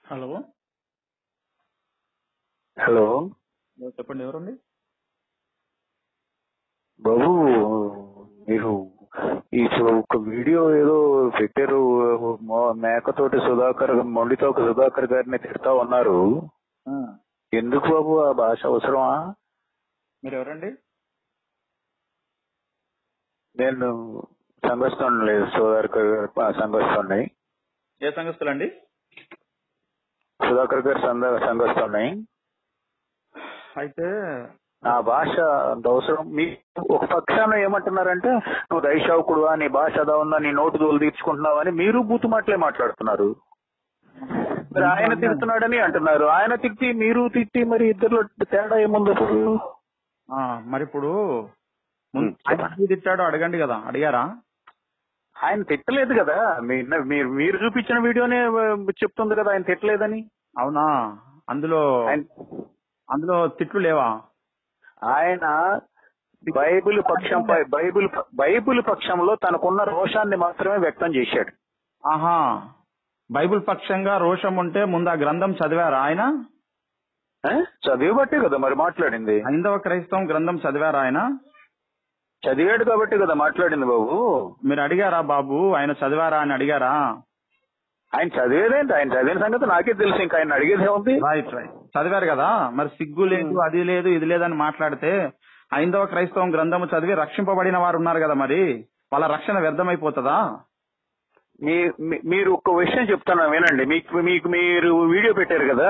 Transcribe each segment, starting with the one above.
Hello hello చెప్పండి ఎవరండి బాబు మీరు ఈ చు- ఒక వీడియో ఏదో పెట్టారు మో- మేకతోటి సుధాకర్ మొండితో ఒక సుధాకర్ గారిని తిడతా ఉన్నారు ఆ, ఎందుకు బాబు ఆ భాష అవసరమా మీరు ఎవరండి నేను సంఘస్థుని లేదు సుధాకర్ గారు సంఘస్థుని ఏ సంఘస్థులండి సుధాకర్ గారు సంఘ సంఘస్థుని అయితే ఆ భాష అంత అవసరం మీ ఒక పక్షాన ఏమంటున్నారంటే నువ్వు దైశావుకుడు నీ భాష అదా ఉందా నీ నోటు దోలు తీర్చుకుంటున్నావు అని మీరు బూతు మాటలే మాట్లాడుతున్నారు మరి ఆయన తిడుతున్నాడని అంటున్నారు ఆయన తిట్టి మీరు తిట్టి మరి ఇద్దరు తేడా ఏముంది అప్పుడు ఆ, మరి ఇప్పుడు ఉమ్, ముందు ఆయన ఎందుకు తిట్టాడో అడగండి కదా అడిగారా ఆయన తిట్టలేదు కదా మీ- మీరు మీరు చూపించిన వీడియోనే ఆ, చెప్తుంది కదా ఆయన తిట్టలేదని అవునా అందులో ఆయన అందులో తిట్లు లేవా ఆయన బైబిల్ పక్షంపై బైబిల్ బైబిల్ పక్షంలో తనకున్న రోషాన్ని మాత్రమే వ్యక్తం చేశాడు ఆహా బైబిల్ పక్షంగా రోషం ఉంటే ముందు ఆ గ్రంథం చదివారా ఆయన ఆ? చదివబట్టే కదా మరి మాట్లాడింది హైందవ క్రైస్తవం గ్రంథం చదివారా ఆయన చదివాడు కాబట్టి కదా మాట్లాడింది బాబు మీరు అడిగారా బాబు ఆయన చదివారా అని అడిగారా ఆయన చదివేదేంటి ఆయన చదివిన సంగతి నాకే తెలుసు ఇంకా ఆయన అడిగేది ఏముంది రైట్ రైట్ చదివారు కదా మరి సిగ్గు లేదు అది లేదు ఇది లేదని మాట్లాడితే ఐదవ క్రైస్తవం గ్రంథము చదివి రక్షింపబడిన వారు ఉన్నారు కదా మరి వాళ్ళ రక్షణ వ్యర్థమైపోతుందా మీ మీ- మీరు ఒక విషయం చెప్తాను వినండి మీకు మీకు మీరు వీడియో పెట్టారు కదా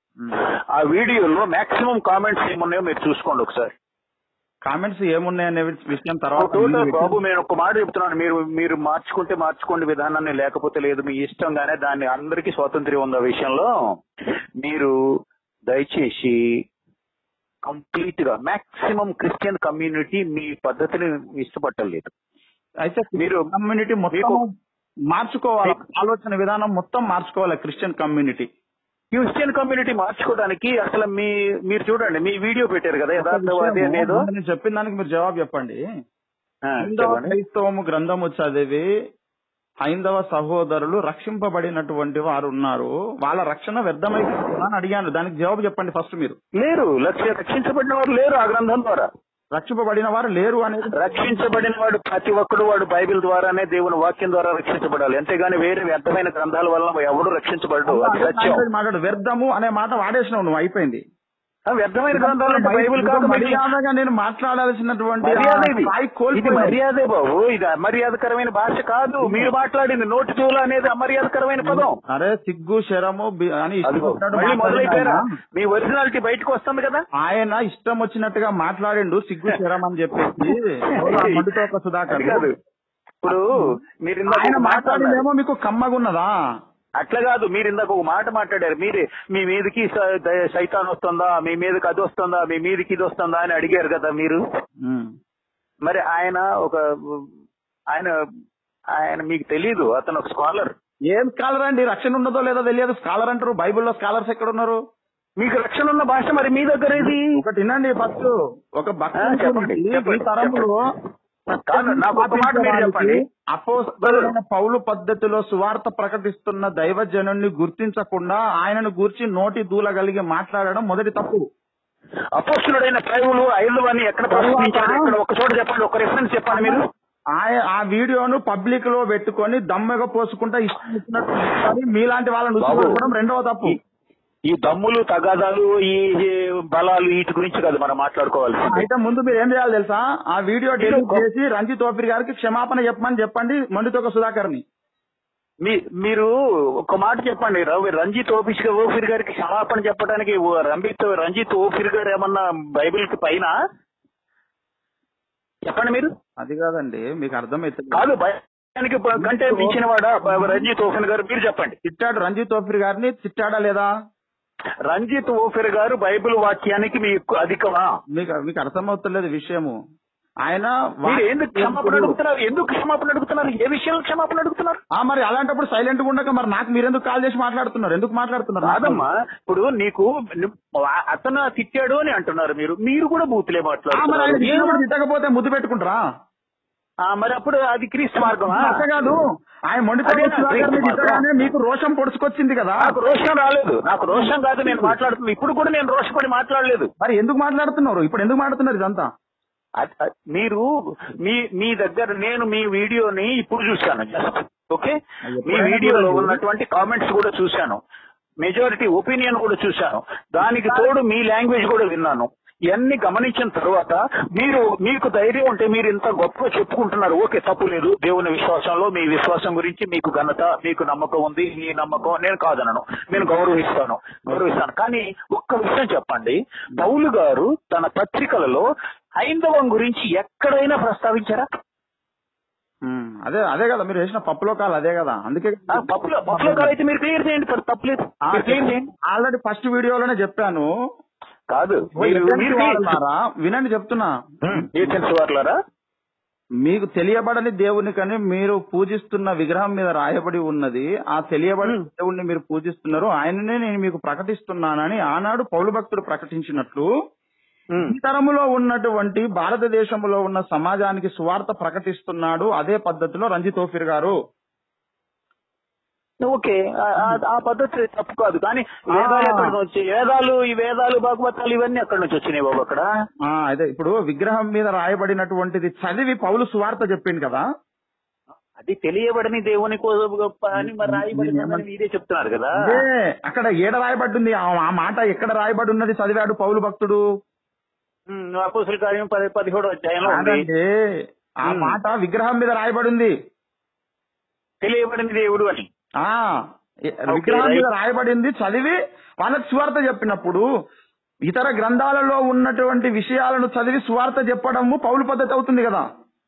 ఆ వీడియోలో మాక్సిమం కామెంట్స్ ఏమున్నాయో మీరు చూసుకోండి ఒకసారి కామెంట్స్ ఏమున్నాయనే విషయం తర్వాత టోటల్ బాబు నేను ఒక మాట చెప్తున్నాను మీరు మీరు మార్చుకుంటే మార్చుకోండి విధానాన్ని లేకపోతే లేదు మీ ఇష్టంగానే దాన్ని అందరికీ స్వాతంత్ర్యం ఉంది ఆ విషయంలో మీరు దయచేసి కంప్లీట్ గా మాక్సిమం క్రిస్టియన్ కమ్యూనిటీ మీ పద్ధతిని ఇష్టపట్టలేదు అయితే మీరు కమ్యూనిటీ మొత్తం మీకు- మార్చుకోవాలి ఆలోచన విధానం మొత్తం మార్చుకోవాలి క్రిస్టియన్ కమ్యూనిటీ క్రిస్టియన్ కమ్యూనిటీ మార్చుకోవడానికి అసలు మీ మీరు చూడండి మీ వీడియో పెట్టారు కదా యథార్థవాది అనేది నేను చెప్పిన దానికి మీరు జవాబు చెప్పండి ఆ, హైందవ చెప్పండి క్రైస్తవము గ్రంథము చదివి హైందవ సహోదరులు రక్షింపబడినటువంటి వారు ఉన్నారు వాళ్ళ రక్షణ వ్యర్థమైపోతుందా అని అడిగాను దానికి జవాబు చెప్పండి ఫస్ట్ మీరు లేరు లక్ష్య రక్షించబడిన వారు లేరు ఆ గ్రంథం ద్వారా రక్షింపబడిన వారు లేరు అనేది రక్షించబడిన వాడు ప్రతి ఒక్కడు వాడు బైబిల్ ద్వారానే దేవుని వాక్యం ద్వారా రక్షించబడాలి అంతేగాని వేరే వ్యర్థమైన గ్రంథాల వల్ల ఎవడు రక్షించబడ్డు అది సత్యం మాట్లాడు వ్యర్థము అనే మాట వాడేసినావు నువ్వు అయిపోయింది ఆ వ్యర్థమైన గ్రంథాలు అంటే బైబిల్ కాదు మరి. మర్యాదగా నేను మాట్లాడాల్సినటువంటి మర్యాద ఇది స్థాయి ఇది కోల్పోయావు. మర్యాదే బాబు ఇది అమర్యాదకరమైన భాష కాదు మీరు మాట్లాడింది నోటి చూల అనేది అమర్యాదకరమైన పదం అరే సిగ్గు శరము బి- అని ఇష్టం అదిగో వచ్చినట్టు మళ్ళీ మొదలైపోయారా మాట్లాడినా మీ ఒరిజినాలిటీ బయటకు వస్తుంది కదా ఆయన ఇష్టం వచ్చినట్టుగా మాట్లాడిండు సిగ్గు శరం అని చెప్పేసి ఎవరో ఆ మండుతో ఒక సుధాకర్ అది కాదు ఇప్పుడు మీరు ఇందాక ఆయన ఒక మాట అన్నారు. మాట్లాడిందేమో మీకు కమ్మగున్నదా అట్లా కాదు మీరు ఇందాక ఒక మాట మాట్లాడారు మీరే మీ మీదకి స- ద- సైతాన్ వస్తుందా మీ మీదకి అది వస్తుందా మీ మీదకి ఇది వస్తుందా అని అడిగారు కదా మీరు ఉమ్. మరి ఆయన ఒక ఆయన ఆయన మీకు తెలీదు అతను ఒక స్కాలర్ ఏం స్కాలర్ అండి రక్షణ ఉన్నదో లేదో తెలియదు స్కాలర్ అంటారు బైబిల్లో స్కాలర్స్ ఎక్కడ ఉన్నారు మీకు రక్షణ ఉన్న భాష మరి మీ దగ్గర ఏది ఒకటి వినండి ఫస్ట్ ఒక ఆ, భక్తుడు చెప్పండి, ఈ చెప్పండి, తరములో కాదు నాకు ఒక మాట మీరు చెప్పండి అపోస్తలుడైన పౌలు పద్ధతిలో సువార్త ప్రకటిస్తున్న దైవజనుణ్ణి గుర్తించకుండా ఆయనను గూర్చి నోటి దూలగలిగి మాట్లాడడం మొదటి తప్పు అపోస్తుడైన పైవులు ఐదు అని ఎక్కడ ప్రశ్నించారు ఇక్కడ ఒక చోట చెప్పండి ఒక రెఫరెన్స్ చెప్పండి మీరు ఆయ- ఆ వీడియోను పబ్లిక్ లో పెట్టుకొని దమ్మెగా పోసుకుంటా ఇష్టం ఇచ్చినట్టు మాట్లాడి మీలాంటి వాళ్ళని బాబు, ఉసిగొల్పడం రెండవ తప్పు ఈ- ఈ దమ్ములు తగాదాలు ఈ ఈ బలాలు వీటి గురించి కాదు మనం మాట్లాడుకోవాలి అయితే ముందు మీరు ఏం చేయాలి తెలుసా ఆ వీడియో డిలీట్ మీరు- చేసి రంజిత్ ఓపిరి గారికి క్షమాపణ చెప్పమని చెప్పండి మండుతోక సుధాకర్ ని మీ మీరు ఒక మాట చెప్పండి రవి రంజిత్ ఓఫీస్ ఓఫీర్ గారికి క్షమాపణ చెప్పడానికి ఓ రంజిత్ రంజిత్ ఓఫీర్ గారు ఏమన్నా బైబిల్ కి పైన చెప్పండి మీరు అది కాదండి మీకు అర్థమవుతుంది కాదు భయానికి కంటే మించిన వాడా రంజిత్ ఓఫీర్ గారు మీరు చెప్పండి తిట్టాడు రంజిత్ ఓపిరి గారిని తిట్టాడా లేదా రంజిత్ ఓఫీర్ గారు బైబిల్ వాక్యానికి మీకు అధికమా మీకు మీకు అర్థమవుతలేదు విషయము ఆయన మీరు ఎందుకు క్షమాపణ అడుగుతున్నారు ఎందుకు క్షమాపణ అడుగుతున్నారు ఏ విషయంలో క్షమాపణ అడుగుతున్నారు ఆ, మరి అలాంటప్పుడు సైలెంట్ గా ఉండక మరి నాకు మీరెందుకు కాల్ చేసి మాట్లాడుతున్నారు ఎందుకు మాట్లాడుతున్నారు కాదమ్మా ఇప్పుడు నీకు ను- అతను తిట్టాడు అని అంటున్నారు మీరు మీరు కూడా బూతులే ఆ, మరి ఆయన మాట్లాడుతున్నారు తిట్టినప్పుడు నేను- తిట్టకపోతే ముద్దు పెట్టుకుంటారా ఆ, మరి అప్పుడు అది క్రీస్తు మార్గమా అట్లా కాదు ఆయన మొండి అదే నా గారిని డ్రింక్ తిట్టగానే మీకు రోషం పొడుచుకొచ్చింది కదా నాకు రోషం రాలేదు నాకు రోషం కాదు నేను మాట్లాడుతున్నా ఇప్పుడు కూడా నేను రోషపడి మాట్లాడలేదు మరి ఎందుకు మాట్లాడుతున్నారు ఇప్పుడు ఎందుకు మాట్లాడుతున్నారు ఇదంతా అ- అ- మీరు మీ మీ దగ్గర నేను మీ వీడియోని ఇప్పుడు చూశాను జస్ట్ ఓకే మీ ఎప్పుడైనా వీడియోలో చూడండి. ఉన్నటువంటి కామెంట్స్ కూడా చూశాను మెజారిటీ ఒపీనియన్ కూడా చూశాను దానికి తోడు మీ లాంగ్వేజ్ కూడా విన్నాను ఇవన్నీ గమనించిన తర్వాత మీరు మీకు ధైర్యం ఉంటే మీరు ఇంత గొప్పగా చెప్పుకుంటున్నారు ఓకే తప్పు లేదు దేవుని విశ్వాసంలో మీ విశ్వాసం గురించి మీకు ఘనత మీకు నమ్మకం ఉంది మీ నమ్మకం నేను కాదనను నేను గౌరవిస్తాను గౌరవిస్తాను కానీ ఒక్క విషయం చెప్పండి పౌలు గారు తన పత్రికలలో హైందవం గురించి ఎక్కడైనా ప్రస్తావించారా ఉమ్, అదే అదే కదా మీరు వేసిన పప్పులో కాలు అదే కదా అందుకే ఆ, పప్పులో పప్పులో కాదు అయితే మీరు క్లియర్ చేయండి సార్ తప్పలేదు మీరు క్లియర్ చేయండి ఆల్రెడీ ఫస్ట్ వీడియోలోనే చెప్పాను కాదు ఓ మీరు ఎస్ఎన్సీ మీరు వాళ్ళారా? వినండి చెప్తున్నా ఏజెన్సీ వారులారా మీకు తెలియబడని దేవునికని మీరు పూజిస్తున్న విగ్రహం మీద రాయబడి ఉన్నది ఆ తెలియబడని Hmm. దేవుణ్ణి మీరు పూజిస్తున్నారు ఆయననే నేను మీకు ప్రకటిస్తున్నానని ఆనాడు పౌలు భక్తుడు ప్రకటించినట్లు ఈ తరములో ఉన్నటువంటి భారతదేశంలో ఉన్న సమాజానికి సువార్త ప్రకటిస్తున్నాడు అదే పద్ధతిలో రంజిత్ ఓఫిర్ గారు ఓకే ఆ- ఆ- ఆ పద్ధతి తప్పు కాదు కానీ వేదాలు ఆ. ఎక్కడి నుంచి వచ్చాయి వేదాలు ఈ వేదాలు భాగవతాలు ఇవన్నీ ఎక్కడి నుంచి వచ్చినాయి బాబు అక్కడ ఆ అదే ఇప్పుడు విగ్రహం మీద రాయబడినటువంటిది చదివి పౌలు సువార్త చెప్పింది కదా అది తెలియబడని దేవుని కోసం గొప్ప అని మరి రాయబడిందని మీరే చెప్తున్నారు కదా అదే అక్కడ ఏడ రాయబడింది ఆ ఆ మాట ఎక్కడ రాయబడి ఉన్నది చదివాడు పౌలు భక్తుడు అపోసుల కార్యం పది పదిహేడు అధ్యాయంలో ఉంది కాదండి ఆ ఉమ్. మాట విగ్రహం మీద రాయబడింది తెలియబడని దేవుడు అని ఆ ఎ- విగ్రహం right. మీద రాయబడింది చదివి వాళ్ళకి సువార్త చెప్పినప్పుడు ఇతర గ్రంథాలలో ఉన్నటువంటి విషయాలను చదివి సువార్త చెప్పడము పౌలు పద్ధతి అవుతుంది కదా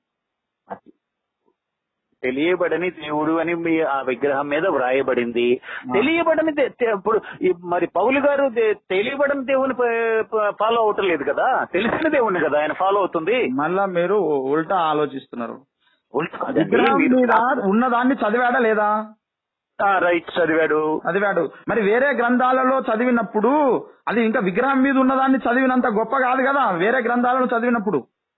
తెలియబడని దేవుడు అని మీ ఆ విగ్రహం మీద వ్రాయబడింది తెలియబడని దే- తే- ఇప్పుడు ఈ మరి పౌలు గారు దే- తెలియబడని దేవుని ఫాలో అవటం లేదు కదా తెలిసిన దేవుణ్ణి కదా ఆయన ఫాలో అవుతుంది మళ్ళా మీరు ఉల్టా ఆలోచిస్తున్నారు ఉల్టా కాదండి, విగ్రహం మీరు- మీద ఉన్నదాన్ని చదివాడా లేదా ఆ, రైట్ చదివాడు చదివాడు మరి వేరే గ్రంథాలలో చదివినప్పుడు అది ఇంకా విగ్రహం మీద ఉన్నదాన్ని చదివినంత గొప్ప కాదు కదా వేరే గ్రంథాలను చదివినప్పుడు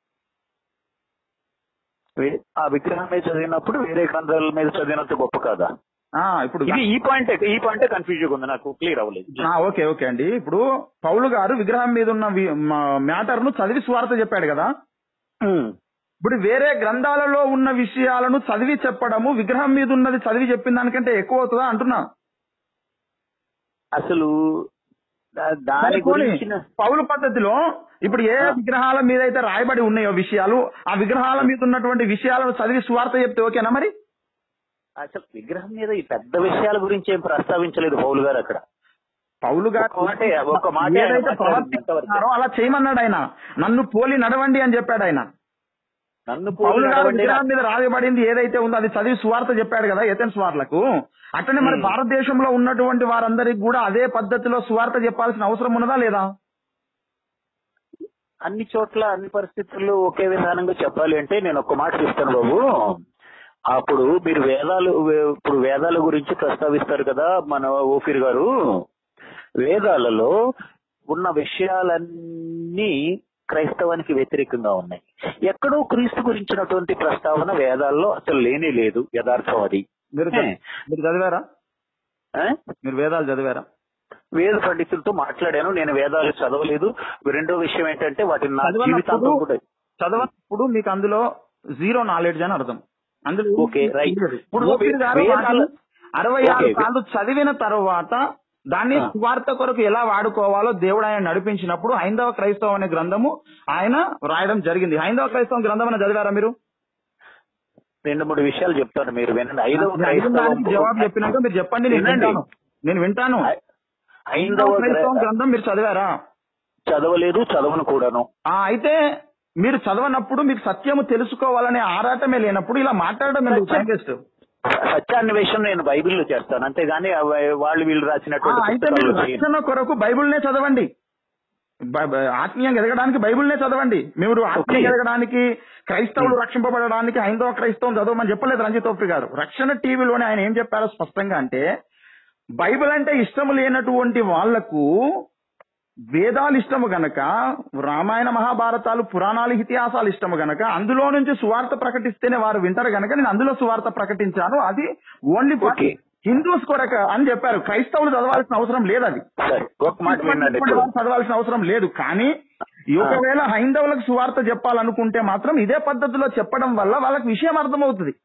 వే- ఆ విగ్రహం మీద చదివినప్పుడు వేరే గ్రంథాల మీద చదివినంత గొప్ప కాదా ఆ ఇప్పుడు ఇది ఈ పాయింట్ ఈ పాయింట్ కన్ఫ్యూజ్ ఉంది నాకు క్లియర్ అవ్వలేదు ఆ, ఓకే ఓకే అండి ఇప్పుడు పౌలు గారు విగ్రహం మీద ఉన్న మ్యాటర్ ను చదివి స్వార్థ చెప్పాడు కదా ఉమ్. ఇప్పుడు వేరే గ్రంథాలలో ఉన్న విషయాలను చదివి చెప్పడము విగ్రహం మీద ఉన్నది చదివి చెప్పిన దానికంటే ఎక్కువ అవుతుందా అంటున్నా అసలు దా- దాని మరి పోనీ, గురించిన పౌలు పద్ధతిలో ఇప్పుడు ఏ విగ్రహాల మీద అయితే రాయబడి ఉన్నాయో విషయాలు ఆ విగ్రహాల మీద ఉన్నటువంటి విషయాలను చదివి స్వార్థ చెప్తే ఓకేనా మరి అసలు విగ్రహం మీద ఈ పెద్ద విషయాల గురించి ఏం ప్రస్తావించలేదు పౌలు గారు అక్కడ పౌలు గారు ఒక మాటే ఒక మాట ఆయన ఏదైతే మాట్లాడింది ప్రవర్తిస్తున్నారో అలా చేయమన్నాడు ఆయన నన్ను పోలి నడవండి అని చెప్పాడు ఆయన నన్ను పౌలు పోలి గారు నడవండి విగ్రహం మీద రాయబడింది ఏదైతే ఉందో అది చదివి సువార్త చెప్పాడు కదా ఎథెన్స్ వార్లకు అట్లనే మరి Hmm. భారతదేశంలో ఉన్నటువంటి వారందరికి కూడా అదే పద్ధతిలో సువార్త చెప్పాల్సిన అవసరం ఉన్నదా లేదా అన్ని చోట్ల అన్ని పరిస్థితుల్లో ఒకే విధానంగా చెప్పాలి అంటే నేను ఒక మాట చెప్తాను బాబు అప్పుడు మీరు వేదాలు వే- ఇప్పుడు వేదాల గురించి ప్రస్తావిస్తారు కదా మన ఓఫీర్ గారు వేదాలలో ఉన్న విషయాలన్నీ క్రైస్తవానికి వ్యతిరేకంగా ఉన్నాయి ఎక్కడో క్రీస్తు గురించినటువంటి ప్రస్తావన వేదాల్లో అసలు లేనే లేదు యథార్థం అది మీరు చ- మీరు చదివారా ఆ? మీరు వేదాలు చదివారా వేద పండితులతో మాట్లాడాను నేను వేదాలు చదవలేదు రెండో విషయం ఏంటంటే వాటిని నా చదవనప్పుడు- జీవితాంతం కూడా చదవనప్పుడు మీకు అందులో జీరో నాలెడ్జ్ అని అర్థం అందులో ఓకే, రైట్. ఇప్పుడు వే- ఓపీర్ గారు వేదాలు- వాటిని అరవై ఆరు ఓకే. సార్లు చదివిన తర్వాత దాన్ని ఆ. స్వార్థ కొరకు ఎలా వాడుకోవాలో దేవుడు ఆయన నడిపించినప్పుడు హైందవ క్రైస్తవం అనే గ్రంథము ఆయన రాయడం జరిగింది హైందవ క్రైస్తవం గ్రంథం అని చదివారా మీరు రెండు మూడు విషయాలు చెప్తాను మీరు వినండి ఐదవ నేను అడిగిన దానికి క్రైస్తవం జవాబు చెప్పినాక మీరు చెప్పండి నేను వినండి. వింటాను నేను వింటాను ఐ- హైందవ ఐదవ క్రైస్తవం గ్ర- గ్రంథం మీరు చదివారా చదవలేదు చదవను కూడాను ఆ అయితే మీరు చదవనప్పుడు మీకు సత్యము తెలుసుకోవాలనే ఆరాటమే లేనప్పుడు ఇలా మాట్లాడడం ఎందుకు టైం వేస్ట్ సత్యాన్వేషణ నేను బైబిల్లో చేస్తాను అంతేగాని అవి- వాళ్ళు వీళ్ళు ఆ, రాసినటువంటి అయితే మీరు పుస్తకాల్లో చేయను. రక్షణ కొరకు బైబిల్నే చదవండి బ- బ- ఆత్మీయంగా ఎదగడానికి బైబిల్నే చదవండి మీరు ఆత్మీయంగా Okay. ఎదగడానికి క్రైస్తవులు రక్షింపబడడానికి హైందవ క్రైస్తవం చదవమని చెప్పలేదు రంజిత్ ఓఫ్రి గారు రక్షణ టీవీలోనే ఆయన ఏం చెప్పారో స్పష్టంగా అంటే బైబిల్ అంటే ఇష్టం లేనటువంటి వాళ్లకు వేదాలు ఇష్టము గనక రామాయణ మహాభారతాలు పురాణాలు ఇతిహాసాలు ఇష్టము గనక అందులో నుంచి సువార్త ప్రకటిస్తేనే వారు వింటారు గనక నేను అందులో సువార్త ప్రకటించాను అది ఓన్లీ ఓకే. హిందూస్ కొరక అని చెప్పారు క్రైస్తవులు చదవాల్సిన అవసరం లేదు అది సరే ఒక మాట వినండి ఇప్పుడు వాళ్ళు చదవాల్సిన అవసరం లేదు కానీ ఒకవేళ హైందవులకు సువార్త చెప్పాలనుకుంటే మాత్రం ఇదే పద్ధతిలో చెప్పడం వల్ల వాళ్ళకి విషయం అర్థమవుతుంది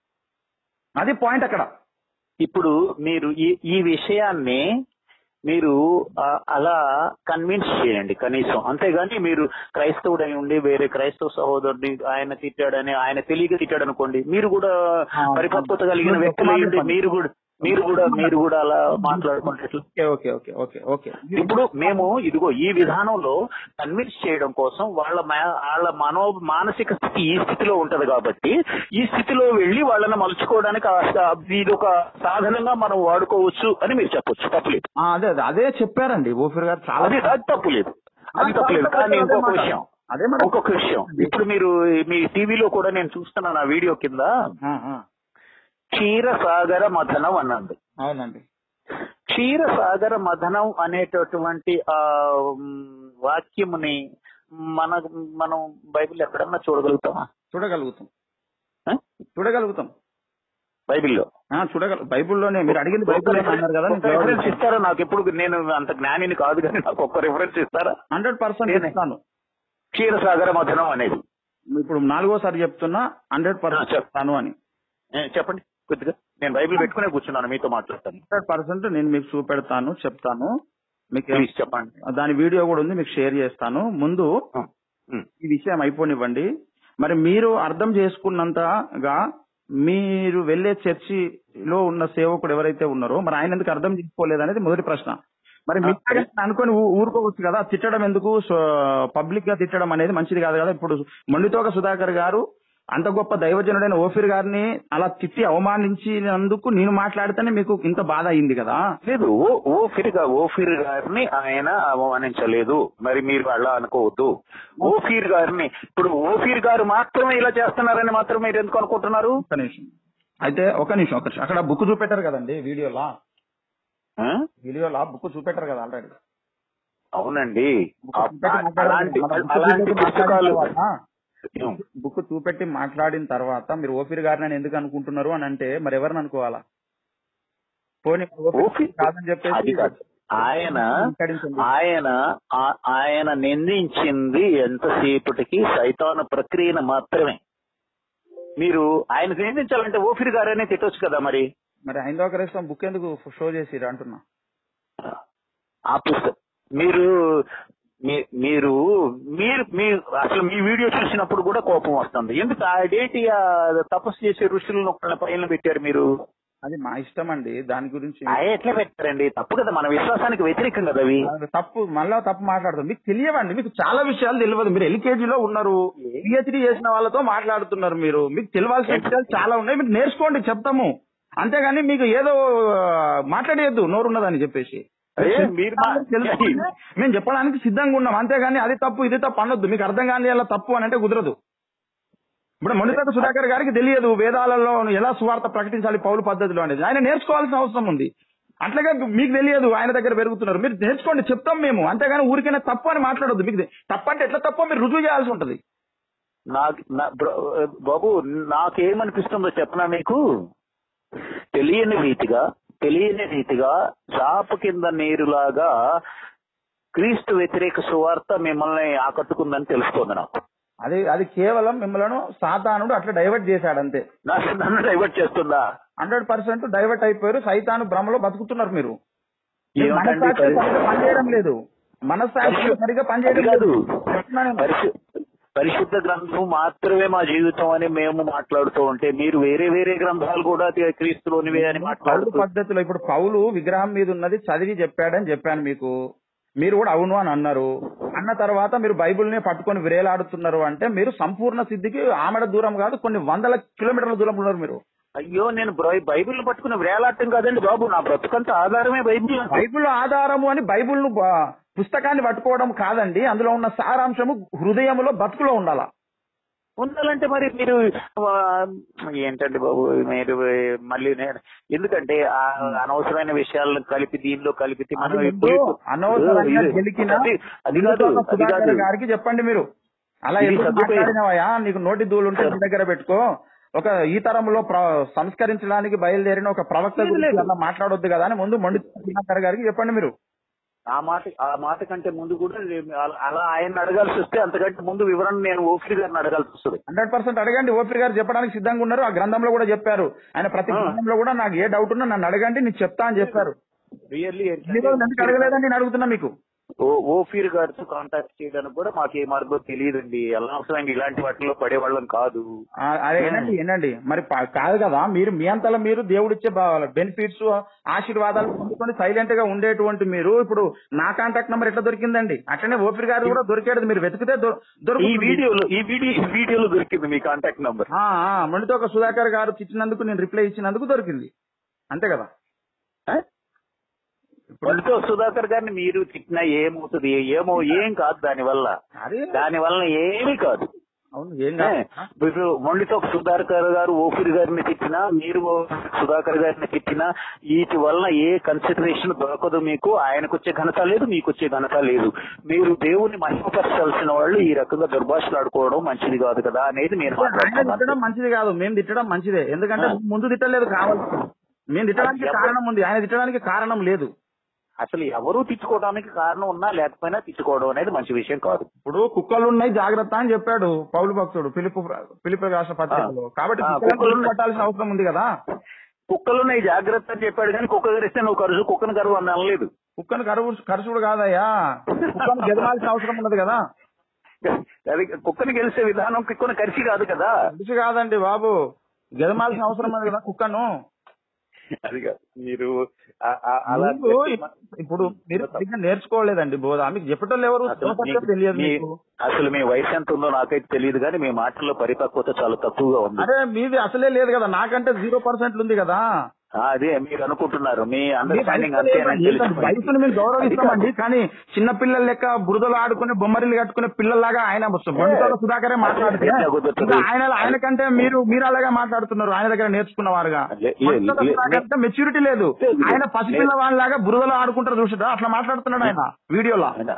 అది పాయింట్ అక్కడ ఇప్పుడు మీరు ఈ ఈ విషయాన్ని మీరు ఆ, అలా కన్విన్స్ చేయండి కనీసం అంతేగాని మీరు క్రైస్తవుడై ఉండి వేరే క్రైస్తవ సహోదరుడిని ఆయన తిట్టాడని ఆయన తెలియక తిట్టాడు అనుకోండి మీరు కూడా ఆ, పరిపక్వత కలిగిన మీరు వ్యక్తులు అయి ఉండి చెప్పండి. మీరు కూడా మీరు కూడా మీరు కూడా అలా మాట్లాడుకుంటే ఎట్లా? Okay okay okay okay okay ఇప్పుడు మేము ఇదిగో ఈ విధానంలో కన్విన్స్ చేయడం కోసం వాళ్ళ మా- వాళ్ళ మనో మానసిక స్థితి ఈ స్థితిలో ఉంటది కాబట్టి ఈ స్థితిలో వెళ్లి వాళ్ళని మలుచుకోవడానికి ఆ- ఇది ఒక సాధనంగా మనం వాడుకోవచ్చు అని మీరు చెప్పొచ్చు తప్పులేదు ఆ, అదే అదే అదే చెప్పారండి ఓఫీర్ గారు చాలా అది అది తప్పులేదు అది తప్పులేదు కానీ ఇంకొక విషయం అదే మరి ఇంకొక విషయం ఇప్పుడు మీరు మీ టీవీలో కూడా నేను చూస్తున్నాను ఆ వీడియో కింద ఆ, ఆ, క్షీరసాగర మథనం అన్నది అవునండి క్షీరసాగర మథనం అనేటటువంటి ఆ మ్, వాక్యముని మన మనం బైబిల్ ఎక్కడన్నా చూడగలుగుతామా చూడగలుగుతాం ఆ? చూడగలుగుతాం బైబిల్లో ఆ, చూడగల బైబిల్లోనే మీరు అడిగింది బైబిల్ అన్నారు కదా ఒక్క రిఫరెన్స్ ఇస్తారా నాకు ఎప్పుడు నేను అంత జ్ఞానిని కాదు కానీ నాకు ఒక్క రిఫరెన్స్ ఇస్తారా హండ్రెడ్ పర్సెంట్ నేనే. ఇస్తాను క్షీరసాగర మథనం అనేది ఇప్పుడు నాలుగోసారి చెప్తున్నా హండ్రెడ్ పర్సెంట్ ఆ, చెప్పు. చెప్తాను అని ఏ, చెప్పండి కొద్దిగా నేను బైబిల్ పెట్టుకునే కూర్చున్నాను మీతో మాట్లాడతాను హండ్రెడ్ పర్సెంట్ నేను మీకు చూపెడతాను చెప్తాను మీకు ప్లీజ్ చెప్పండి దాని వీడియో కూడా ఉంది మీకు షేర్ చేస్తాను ముందు ఆ, ఉమ్, ఈ విషయం అయిపోనివ్వండి మరి మీరు అర్థం చేసుకున్నంతగా మీరు వెళ్లే చర్చిలో ఉన్న సేవకుడు ఎవరైతే ఉన్నారో మరి ఆయన ఎందుకు అర్థం చేసుకోలేదు అనేది మొదటి ప్రశ్న మరి మీరు అనుకొని ఊ- ఊరుకోవచ్చు కదా తిట్టడం ఎందుకు పబ్లిక్ గా తిట్టడం అనేది మంచిది కాదు కదా ఇప్పుడు మొండితోక సుధాకర్ గారు అంత గొప్ప దైవజనుడైన ఓఫీర్ గారిని అలా తిట్టి అవమానించినందుకు నేను మాట్లాడితేనే మీకు ఇంత బాధ అయింది కదా లేదు ఓ ఓఫిర్ గా ఓఫిర్ గారిని ఆయన అవమానించలేదు మరి మీరు అలా అనుకోవద్దు ఓఫీర్ గారిని ఇప్పుడు ఓఫీర్ గారు మాత్రమే ఇలా చేస్తున్నారని మాత్రం మీరు ఎందుకు అనుకుంటున్నారు ఒక నిమిషం అయితే ఒక నిమిషం ఒక నిమిషం అక్కడ బుక్ చూపెట్టారు కదండి వీడియోలా ఆ? వీడియోలా బుక్ చూపెట్టారు కదా ఆల్రెడీ అవునండి ఆ- అలాంటి అలాంటి పుస్తకాలు బుక్ చూపెట్టి మాట్లాడిన తర్వాత మీరు ఓఫీర్ గారిని అని ఎందుకు అనుకుంటున్నారు అని అంటే మరి ఎవరిని అనుకోవాలా పోనీ ఓఫీర్ ఓఫీర్ కాదని అది చెప్పేసి కాదు ఆయన మాట్లాడించండి. ఆయన ఆ- ఆయన నిందించింది ఎంతసేపటికి సైతాన ప్రక్రియను మాత్రమే మీరు ఆయన నిందించాలంటే ఓఫిర్ గారనే తిట్టొచ్చు కదా మరి మరి హైందవ క్రైస్తవం బుక్ ఎందుకు షో చేసిరు అంటున్నా ఆ పుస్తకం మీరు మీ- మీరు మీరు మీ అసలు మీ వీడియో చూసినప్పుడు కూడా కోపం వస్తుంది ఎందుకు అదేంటి ఆ తపస్సు చేసే ఋషులను ఒకళ్ళ పైన పెట్టారు మీరు అది మా ఇష్టం అండి దాని గురించి ఆ ఎట్లా పెట్టారండి తప్పు కదా మన విశ్వాసానికి వ్యతిరేకం కదా అవి అది తప్పు మళ్ళా తప్పు మాట్లాడుతుంది మీకు తెలియవండి మీకు చాలా విషయాలు తెలియదు మీరు ఎల్కేజీలో ఉన్నారు పిహెచ్డి చేసిన వాళ్ళతో మాట్లాడుతున్నారు మీరు మీకు తెలియాల్సిన విషయాలు చాలా ఉన్నాయి మీరు నేర్చుకోండి చెప్తాము అంతేగాని మీకు ఏదో ఆ, మాట్లాడేయద్దు నోరున్నదని చెప్పేసి అదే మీరు మా- తెలుసుకోండి. మేము చెప్పడానికి సిద్ధంగా ఉన్నాం అంతేగాని అది తప్పు ఇది తప్పు అనొద్దు మీకు అర్థం కాని అలా తప్పు అని అంటే కుదరదు ఇప్పుడు మొండితోట సుధాకర్ గారికి తెలియదు వేదాలలో ఎలా సువార్త ప్రకటించాలి పౌలు పద్ధతిలో అనేది ఆయన నేర్చుకోవాల్సిన అవసరం ఉంది అట్లాగే మీకు తెలియదు ఆయన దగ్గర పెరుగుతున్నారు మీరు నేర్చుకోండి చెప్తాం మేము అంతేగాని ఊరికైనా తప్పు అని మాట్లాడొద్దు మీకు తప్పు అంటే ఎట్లా తప్పో మీరు రుజువు చేయాల్సి ఉంటది నాకు నా- బ్ర- బాబు నాకేమనిపిస్తుందో చెప్పనా మీకు తెలియని రీతిగా తెలియని రీతిగా చాప కింద నీరులాగా క్రీస్తు వ్యతిరేక సువార్త మిమ్మల్ని ఆకట్టుకుందని తెలుస్తోంది నాకు అది అది కేవలం మిమ్మల్ని సాతానుడు అట్లా డైవర్ట్ చేశాడు అంతే నా- నన్ను డైవర్ట్ చేస్తుందా హండ్రెడ్ పర్సెంట్ డైవర్ట్ అయిపోయారు సైతాను భ్రమలో బతుకుతున్నారు మీరు మీరు ఏమిటండి మనస్సాక్షి పరి- సరిగ్గా పనిచేయడం లేదు మనస్సాక్షి సరిగ్గా అది పనిచేయడం కాదు లేదు చెప్తున్నాను నేను. పరిశు- పరిశుద్ధ గ్రంథం మాత్రమే మా జీవితం అని మేము మాట్లాడుతూ ఉంటే మీరు వేరే వేరే గ్రంథాలు కూడా తే- క్రీస్తులోనివే అని పౌలు మాట్లాడుతూ పద్ధతిలో ఇప్పుడు పౌలు విగ్రహం మీద ఉన్నది చదివి చెప్పాడని చెప్పాను మీకు మీరు కూడా అవును అని అన్నారు అన్న తర్వాత మీరు బైబిల్ ని పట్టుకొని విరేలాడుతున్నారు అంటే మీరు సంపూర్ణ సిద్ధికి ఆమెడ దూరం కాదు కొన్ని వందల కిలోమీటర్ల దూరం ఉన్నారు మీరు అయ్యో నేను బ్రై- బైబిల్ పట్టుకుని వేలాడటం కాదండి బాబు నా బ్రతుకంత ఆధారమే బైబిల్ బైబిల్ ఆధారము అని బైబిల్ ను పుస్తకాన్ని పట్టుకోవడం కాదండి అందులో ఉన్న సారాంశము హృదయములో బతుకులో ఉండాలా ఉండాలంటే మరి మీరు ఆ, ఏంటండి బాబు మీరు మళ్ళీ నేను- ఎందుకంటే ఆ అనవసరమైన విషయాలను కలిపి దీనిలో కలిపితే మనం అది ఎప్పుడు ముందు అనవసరంగా ఇది- గెలికిన అది అది కాదు ముందుగా అది కాదు సుధాకర్ గారికి చెప్పండి మీరు అలా ఇది ఎందుకు సదుపాయం. మాట్లాడినవయ్యా నీకు నోటి దూలు ఉంటే నీ దగ్గర పెట్టుకో ఒక ఈ తరంలో ప్ర- సంస్కరించడానికి బయలుదేరిన ఒక ప్రవక్త లేదు, గురించి లేదు. అలా మాట్లాడొద్దు కదా అని ముందు మొండి సుధాకర్ గారికి చెప్పండి మీరు ఆ మాట ఆ మాట కంటే ముందు కూడా రే- అలా- అలా ఆయన అడగాల్సి వస్తే అంతకంటే ముందు వివరణ నేను ఓఫీ గారిని అడగాల్సి వస్తుంది హండ్రెడ్ పర్సెంట్ అడగండి ఓపీ గారు చెప్పడానికి సిద్ధంగా ఉన్నారు ఆ గ్రంథంలో కూడా చెప్పారు ఆయన ప్రతి ఆ. గ్రంథంలో కూడా నాకు ఏ డౌట్ ఉన్నా నన్ను అడగండి నేను చెప్తా అని చెప్పారు రియల్లీ ఇన్ని రోజులు ఎందుకు అడగలేదని నేను అడుగుతున్నా మీకు ఓఫీర్ గారితో కాంటాక్ట్ చేయడానికి కూడా మాకు ఏ మార్గం తెలియదండి అనవసరంగా ఇలాంటి వాటిలో పడేవాళ్ళం కాదు ఆ, అదే వినండి వినండి మరి ప- కాదు కదా మీరు మీ అంతలో మీరు దేవుడిచ్చే బెనిఫిట్స్ ఆశీర్వాదాలు పొందుకొని సైలెంట్ గా ఉండేటువంటి మీరు ఇప్పుడు నా కాంటాక్ట్ నెంబర్ ఎట్లా దొరికిందండి అట్లనే ఓపిరి గారు కూడా దొరికాడు మీరు వెతికితే దొ- ఈ దొరుకుతుంది వీడియోలో ఈ వీడియో ఈ వీడియోలో దొరికింది మీ కాంటాక్ట్ నంబర్ ఆ, ఆ, మొండితో ఒక సుధాకర్ గారు ఇచ్చినందుకు నేను రిప్లై ఇచ్చినందుకు దొరికింది అంతే కదా వాళ్ళతో సుధాకర్ గారిని మీరు తిట్టినా ఏమవుతుంది ఏమో ఏం కాదు దాని వల్ల అదే దాని వల్ల ఏమీ కాదు అవును ఏం కాదు ఇప్పుడు మొండితో సుధాకర్ గారు ఓఫీర్ గారిని తిట్టినా మీరు సుధాకర్ గారిని తిట్టినా వీటి వలన ఏ కన్సిడరేషన్ దొరకదు మీకు ఆయనకు వచ్చే ఘనత లేదు మీకు వచ్చే ఘనత లేదు మీరు దేవుని మహిమపరచాల్సిన వాళ్ళు ఈ రకంగా దుర్భాషలు ఆడుకోవడం మంచిది కాదు కదా అనేది నేను ఆయన మాట్లాడుతున్నాను తిట్టడం మంచిది కాదు మేము తిట్టడం మంచిదే ఎందుకంటే ముందు తిట్టలేదు కావాల్సింది మేము తిట్టడానికి కారణం ఉంది ఆయన తిట్టడానికి కారణం లేదు అసలు ఎవరు తిట్టుకోవడానికి కారణం ఉన్నా లేకపోయినా తిట్టుకోవడం అనేది మంచి విషయం కాదు ఇప్పుడు కుక్కలు ఉన్నాయి జాగ్రత్త అని చెప్పాడు పౌలు భక్తుడు పిలుపు పిలుపు రాష్ట్ర పత్రికలో కాబట్టి ఆ, కుక్కలను కుక్కలు ఉన్నాయి. పట్టాల్సిన అవసరం ఉంది కదా కుక్కలు ఈ జాగ్రత్త అని చెప్పాడు కానీ కుక్క గరిస్తే నువ్వు కరుసు కుక్కను కరువు అని అనలేదు కుక్కను కరువు కరుసుడు కాదయ్యా కుక్కను గెలవాల్సిన అవసరం ఉన్నది కదా అది కుక్కని గెలిచే విధానం కుక్కను కరిసి కాదు కదా మనిషి కాదండి బాబు గెలమాల్సిన అవసరం ఉన్నది కదా కుక్కను అది కాదు మీరు ఆ- ఆ- అలా మీకు ఇప్పుడు మీరు సరిగ్గా నేర్చుకోలేదండి బోధ మీకు చెప్పటం ఎవరు అసలు చెప్పటం మీ- తెలియదు మీ- మీకు అసలు మీ వయసు ఎంత ఉందో నాకైతే తెలియదు కానీ మీ మాటల్లో పరిపక్వత చాలా తక్కువగా ఉంది అరే మీది అసలే లేదు కదా నాకంటే జీరో పర్సెంట్ ఉంది కదా ఆ, అదే మీరు అనుకుంటున్నారు మీ మీ అండర్స్టాండింగ్ వయసు అంతేనని లేదు. తెలిసిపోయింది. వయసును మేము గౌరవిస్తామండి కానీ చిన్న పిల్లల లెక్క బురదలు ఆడుకునే బొమ్మరిల్లు కట్టుకునే పిల్లల్లాగా ఆయన బండితోట సుధాకరే మాట్లాడితే ఏ, కుదురుతుంది. ఇంకా ఆయన ఆయన కంటే మీరు మీరు అలాగే మాట్లాడుతున్నారు ఆయన దగ్గర నేర్చుకున్నవారుగా లే- లే- బండితోట లే- సుధాకర్ మెచ్యూరిటీ లేదు లేదు. ఆయన పసిపిల్ల వాళ్ళలాగా బురదలో ఆడుకుంటారు చూసారా అట్లా మాట్లాడుతున్నాడు ఆయన వీడియోలో ఆయన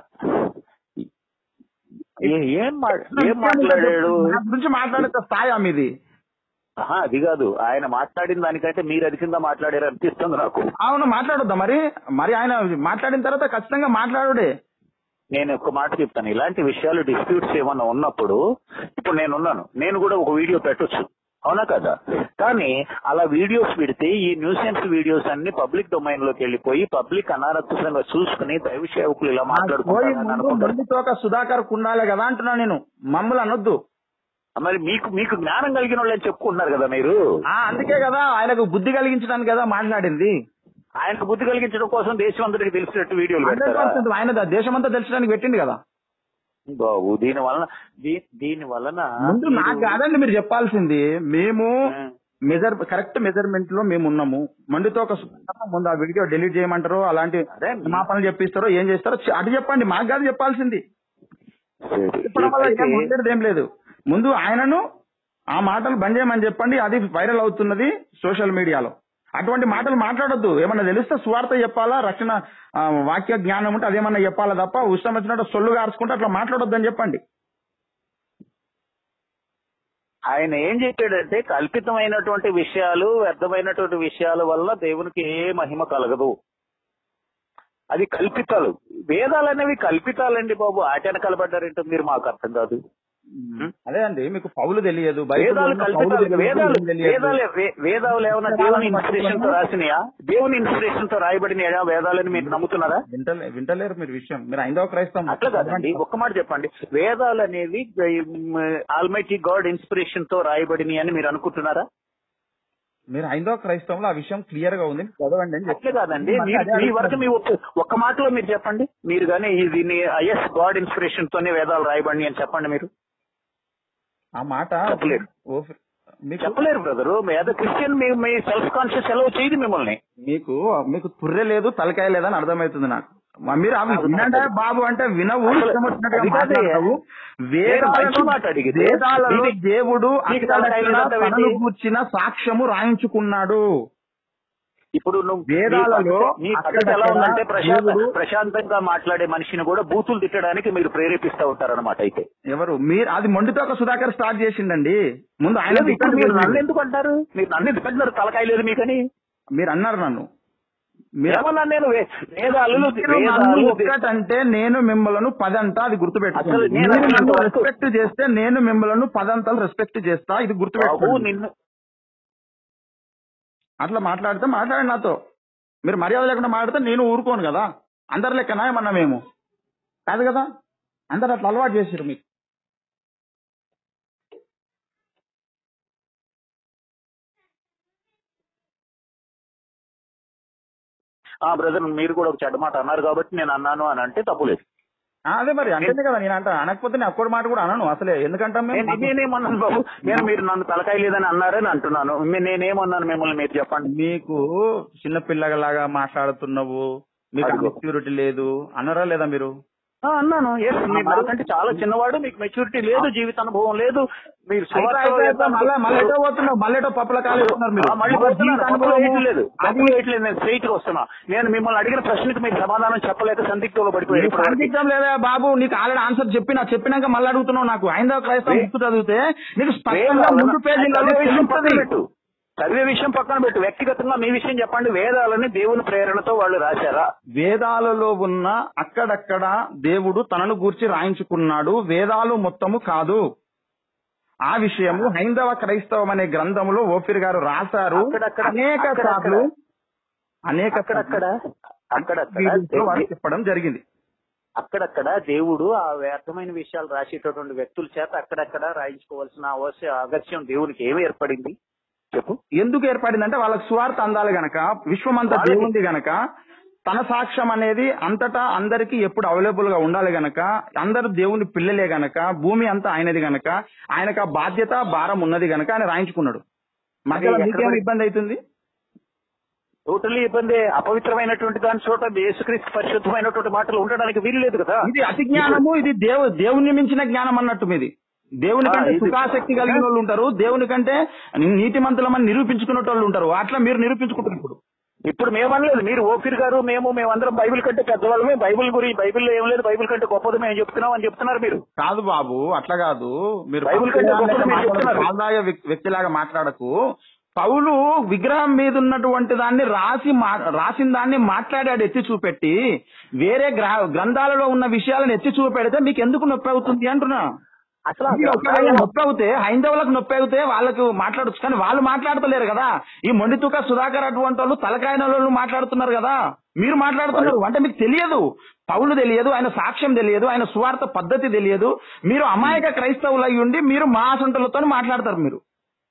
ఏ- ఏం మా- ఏం మాట్లాడాడు నా గురించి మాట్లాడే స్థాయి మీది ఆహా, అది కాదు ఆయన మాట్లాడిన దానికంటే మీరు అధికంగా మాట్లాడారు అనిపిస్తుంది నాకు అవును మాట్లాడొద్దా మరి మరి ఆయన మాట్లాడిన తర్వాత ఖచ్చితంగా మాట్లాడుడే నేను ఒక మాట చెప్తాను ఇలాంటి విషయాలు డిస్ప్యూట్స్ ఏమన్నా ఉన్నప్పుడు ఇప్పుడు నేను ఉన్నాను నేను కూడా ఒక వీడియో పెట్టొచ్చు అవునా కదా కానీ అలా వీడియోస్ పెడితే ఈ న్యూసెన్స్ వీడియోస్ అన్ని పబ్లిక్ డొమైన్ లోకి వెళ్ళిపోయి పబ్లిక్ అనారక్షంగా చూసుకుని దైవ సేవకులు ఇలా పోయి మాట్లాడుకుంటారని ముందు అనుకుంటారు మంది తోక సుధాకర్ కుండాలే కదా అంటున్నా నేను మమ్మల్ని అనొద్దు మరి మీకు మీకు జ్ఞానం కలిగిన వాళ్ళు అని చెప్పుకుంటున్నారు కదా మీరు ఆ అందుకే కదా ఆయనకు బుద్ధి కలిగించడానికి కదా మాట్లాడింది ఆయనకు బుద్ధి కలిగించడం కోసం దేశం అందరికి తెలిసినట్టు వీడియోలు హండ్రెడ్ పెడతారా పర్సెంట్ ఆయన దేశమంతా తెలిసడానికి పెట్టింది కదా బాబు దీని వలన దీ- దీని వలన ముందు నాకు మీరు- కాదండి మీరు చెప్పాల్సింది మేము ఆ. మెజర్ కరెక్ట్ మెజర్మెంట్ లో మేము ఉన్నాము మండితో ఒక సుధాకర్ ముందు ఆ వీడియో డిలీట్ చేయమంటారో అలాంటి అదే మా పనులు చెప్పిస్తారో ఏం చేస్తారో చె- అటు చెప్పండి మాకు కాదు చెప్పాల్సింది చెప్పడం వల్ల ఏం అయితే- ఉండేది ఏం లేదు ముందు ఆయనను ఆ మాటలు బంద్ చేయమని చెప్పండి అది వైరల్ అవుతున్నది సోషల్ మీడియాలో అటువంటి మాటలు మాట్లాడొద్దు ఏమన్నా తెలిస్తే సువార్త చెప్పాలా రక్షణ ఆ, వాక్య జ్ఞానం ఉంటే అదేమన్నా చెప్పాలా తప్ప ఇష్టం వచ్చినట్టు సొల్లు గార్చుకుంటే అట్లా మాట్లాడొద్దని చెప్పండి ఆయన ఏం చెప్పాడంటే కల్పితమైనటువంటి విషయాలు వ్యర్థమైనటువంటి విషయాల వల్ల దేవునికి ఏ మహిమ కలగదు అది కల్పితాలు వేదాలు అనేవి కల్పితాలండి బాబు ఆటన కలబడ్డారేంటో మీరు మాకు అర్థం కాదు అదే అండి మీకు పౌలు తెలియదు బైబిల్లో వేదాలు ఉన్న పౌలు కల్పితాలు తెలియదు, వేదాలు ఏం తెలియదు. వేదాలు వే- వేదాలు ఏమన్నా దేవుని ఇన్స్పిరేషన్ తో రాసినాయా దేవుని ఇన్స్పిరేషన్ తో రాయబడినాయా వేదాలని మీరు నమ్ముతున్నారా వింటలే వింటలేరు మీరు విషయం మీరు ఐదవ క్రైస్తవం అట్లా కాదండి ఒక్క మాట చెప్పండి వేదాలు అనేవి ఆల్మైటీ గాడ్ ఇన్స్పిరేషన్ తో రాయబడినాయి అని మీరు అనుకుంటున్నారా మీరు ఐదవ క్రైస్తవంలో ఆ విషయం క్లియర్ గా ఉంది చదవండి అని అట్లే చెప్పి కాదండి మీరు మీ వరకు మీ ఒక్క- ఒక్క మాటలో మీరు చెప్పండి మీరు కానీ దీన్ని ఐఎస్ గాడ్ ఇన్స్పిరేషన్ తోనే వేదాలు రాయబడి అని చెప్పండి మీరు ఆ మాట చెప్పలేరు. ఓ- మీకు చెప్పలేరు బ్రదరు మీ అదే క్రిస్టియన్ మీ మీ సెల్ఫ్ కాన్షియస్ ఎలా చేయదు మిమ్మల్ని మీకు మీకు తుర్రె లేదు తలకాయ లేదని అర్థమవుతుంది నాకు మా మీరు అవి వినండి బాబు అంటే వినవు అసలు ఇష్టం వచ్చినట్టుగా అది కాదే. మాట్లాడతావు. నేను మంచి వేదాలలో మాట అడిగితే వేదాలలో నీకు- దేవుడు నీకు అక్కడ తలకాయ లేదంటే తనను ఏంటి? కూర్చిన సాక్ష్యము రాయించుకున్నాడు ఇప్పుడు నువ్వు వేదాలలో నీ పద్ధతి- నీ పద్ధతి ఎలా అక్కడక్కడ ఉందంటే ప్రశాంత దేవుడు- ప్రశాంతంగా మాట్లాడే మనిషిని కూడా బూతులు తిట్టడానికి మీరు ప్రేరేపిస్తా ఉంటారన్నమాట అయితే ఎవరు మీరు అది మొండితో ఒక సుధాకర్ స్టార్ట్ చేసిండండి ముందు ఆయన లేదు, ఇప్పుడు మీరు నన్ను తిట్టండి. ఎందుకు అంటారు మీరు నన్ను ఎందుకు అంటున్నారు తలకాయ లేదు మీకని మీరు అన్నారు నన్ను మీరు ఏమన్నా నేను వే- వేదాలు మీరు నన్ను వేదాలు ఒక్కటంటే నేను మిమ్మలను పదంతా అది అసలు గుర్తుపెట్టుకోండి నేను మీరు నన్ను అసలు- రెస్పెక్ట్ చేస్తే నేను మిమ్మలను పదంతాలు రెస్పెక్ట్ చేస్తా ఇది బాబు గుర్తుపెట్టుకోండి నిన్ను అట్లా మాట్లాడితే మాట్లాడండి నాతో మీరు మర్యాద లేకుండా మాట్లాడితే నేను ఊరుకోను కదా అందరి లెక్కనా ఏమన్నా మేము కాదు కదా అందరు అట్లా అలవాటు చేసారు మీకు ఆ బ్రదర్ మీరు కూడా ఒక చెడ్డ మాట అన్నారు కాబట్టి నేను అన్నాను అని అంటే తప్పులేదు ఆ, అదే మరి అంటేనే కదా నేను అంట అనకపోతే నేను ఒక్కడి మాట కూడా అనను అసలే ఎందుకంటాం నేను మేము నేనేమన్నాను బాబు నేను మీరు నన్ను తలకాయ లేదని అన్నారని అంటున్నాను మీ- నేనేమన్నాను మిమ్మల్ని మీరు చెప్పండి మీకు చిన్న పిల్లలాగా మాట్లాడుతున్నావు మీకు అదిగో. మెచ్యూరిటీ లేదు అన్నారా లేదా మీరు ఆ, అన్నాను ఎస్ మీరు మరి- నాకంటే చాలా చిన్నవాడు మీకు మెచ్యూరిటీ లేదు జీవిత అనుభవం లేదు మీరు అయితే సువార్తలో అయితే అయితే ఎంత- మళ్ళా మళ్ళీ ఎటో పోతున్నావు మళ్ళీ ఎటో పప్పుల కాలు వేస్తున్నారు మీరు ఆ, మళ్ళీ మళ్ళా పోతున్నాను. జీవిత పప్పులో అనుభవము, వేయట్లేదు. అది పప్పులో వేయట్లేదు. నేను స్ట్రైట్ గా వస్తున్నా నేను మిమ్మల్ని అడిగిన ప్రశ్నకి మీరు సమాధానం చెప్పలేక సందిగ్ధంలో పడిపోయారు నీకు ఇప్పటివరకు. సందిగ్ధం లేదా బాబు నీకు ఆల్రెడీ ఆన్సర్ చెప్పినా చెప్పినాక మళ్ళీ అడుగుతున్నావు నాకు ఐదవ క్రైస్తవ వే- బుక్ చదివితే నీకు స్పష్టంగా వేదాలను- ముందు పేజీలలో చదివే విషయం పక్కన తెలుస్తుంది. పెట్టు చదివే విషయం పక్కన పెట్టు వ్యక్తిగతంగా మీ విషయం చెప్పండి వేదాలని దేవుని ప్రేరణతో వాళ్ళు రాశారా వేదాలలో ఉన్న అక్కడక్కడ దేవుడు తనను గూర్చి రాయించుకున్నాడు వేదాలు మొత్తము కాదు ఆ విషయము హైందవ క్రైస్తవం అనే గ్రంథములో ఓఫిర్ గారు రాశారు అక్కడక్కడ అనేక అక్కడక్కడ సార్లు అనేక అక్కడక్కడ అక్కడక్కడ వీడియోస్లో వారు చెప్పడం జరిగింది అక్కడక్కడ దేవుడు ఆ వ్యర్థమైన విషయాలు రాసేటటువంటి వ్యక్తుల చేత అక్కడక్కడ రాయించుకోవాల్సిన అవశ్య అగత్యం దేవునికి ఏమి ఏర్పడింది చెప్పు ఎందుకు ఏర్పడిందంటే వాళ్ళకి స్వార్థ అందాలి గనక విశ్వమంతా వాళ్ళకి- దేవుంది గనక తన సాక్ష్యం అనేది అంతటా అందరికి ఎప్పుడు అవైలబుల్ గా ఉండాలి గనక అందరు దేవుని పిల్లలే గనక భూమి అంతా ఆయనది గనక ఆయనకు ఆ బాధ్యత భారం ఉన్నది గనక ఆయన రాయించుకున్నాడు మధ్యలో ఎక్కడ మీకేం మరి- ఇబ్బంది అవుతుంది టోటల్లీ ఇబ్బంది అపవిత్రమైనటువంటి దాని చోట యేసుక్రీస్తు పరిశుద్ధమైనటువంటి మాటలు ఉండడానికి వీలు లేదు కదా ఇది అతి జ్ఞానము ఇది దేవు దేవుని మించిన జ్ఞానం అన్నట్టు మీది దేవుని ఆ, కంటే ఇది- సుఖాసక్తి కలిగిన వాళ్ళు ఉంటారు దేవుని కంటే నీతిమంతులమని నిరూపించుకునే వాళ్ళు ఉంటారు అట్లా మీరు నిరూపించుకుంటారు ఇప్పుడు ఇప్పుడు మేమనలేదు మీరు ఓఫీర్ గారు మేము మేమందరం బైబిల్ కంటే పెద్దవాళ్ళమే బైబిల్ గురించి బైబిల్లో ఏం లేదు బైబిల్ కంటే గొప్పది మేము చెప్తున్నాం అని చెప్తున్నారు మీరు కాదు బాబు అట్లా కాదు మీరు బైబిల్ కంటే పౌలు గొప్పది మీరు మాట్లాడకు, చెప్తున్నారు. సాదాయ వ్యక్- వ్యక్తిలాగా మాట్లాడకు పౌలు విగ్రహం మీద ఉన్నటువంటి దాన్ని రాసి మా- రాసిన దాన్ని మాట్లాడాడు ఎత్తి చూపెట్టి వేరే గ్ర- గ్రంథాలలో ఉన్న విషయాలను ఎత్తి చూపెడితే మీకు ఎందుకు నొప్పి అవుతుంది అంటున్నా అసలు ఆ మీరు ఒకవేళ గ్రంథాల్లో- నొప్పి అవుతే హైందవులకు నొప్పి అవుతే వాళ్ళకు మాట్లాడొచ్చు కానీ వాళ్ళు మాట్లాడతలేరు కదా ఈ మొండితుక సుధాకర్ అటువంటి వాళ్ళు తలకాయన వాళ్ళు మాట్లాడుతున్నారు కదా మీరు మాట్లాడుతున్నారు అంటే మీకు తెలియదు పౌలు తెలియదు ఆయన సాక్ష్యం తెలియదు ఆయన స్వార్థ పద్ధతి తెలియదు మీరు అమాయక క్రైస్తవులు అయి ఉండి మీరు మా అసంటలతో మాట్లాడతారు మీరు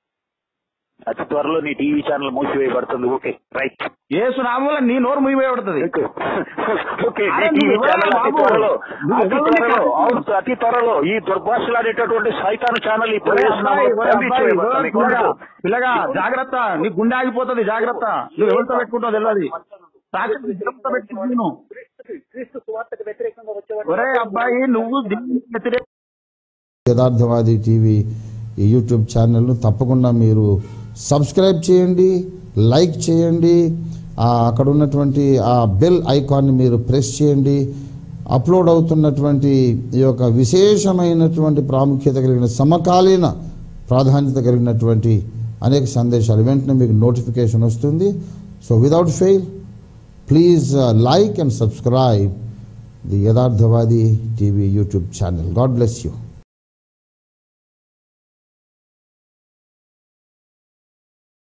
అతి త్వరలో నీ టీవీ ఛానల్ మూసివేయబడుతుంది ఓకే రైట్ ఏ సునామూల నీ నోరు ముగిపోయబడుతుంది ఓకే అరే నీ టీవీ నువ్వు ఛానల్ అతి బాబు. త్వరలో నువ్వు అతి ఎవరిని త్వరలో కాదు. అవును అతి త్వరలో ఈ దుర్భాషలాడేటటువంటి సైతాను ఛానల్ ఇప్పుడు ఒరే వేస్తున్నాము. అబ్బాయి, ఒరే తల్లి అబ్బాయి, చేయబడుతుంది. ఒరే పిల్లగా, పిల్లగా జాగ్రత్త నీ గుండె ఆగిపోతుంది జాగ్రత్త నువ్వు ఎవరితో పెట్టుకుంటావు తెలియదు సాక్షి ఎవరితో పెట్టుకుంటున్నావు క్రీస్తు సువార్తకు వ్యతిరేకంగా వచ్చేవాడు ఒరే అబ్బాయి నువ్వు దీనికి వ్యతిరేక యథార్థవాది టీవీ ఈ యూట్యూబ్ ఛానల్ను తప్పకుండా మీరు సబ్స్క్రైబ్ చేయండి లైక్ చేయండి ఆ అక్కడ ఉన్నటువంటి ఆ బెల్ ఐకాన్ని మీరు ప్రెస్ చేయండి అప్లోడ్ అవుతున్నటువంటి ఈ యొక్క విశేషమైనటువంటి ప్రాముఖ్యత కలిగిన సమకాలీన ప్రాధాన్యత కలిగినటువంటి అనేక సందేశాలు వెంటనే మీకు నోటిఫికేషన్ వస్తుంది so without fail please like and subscribe the యథార్థవాది TV YouTube channel God bless you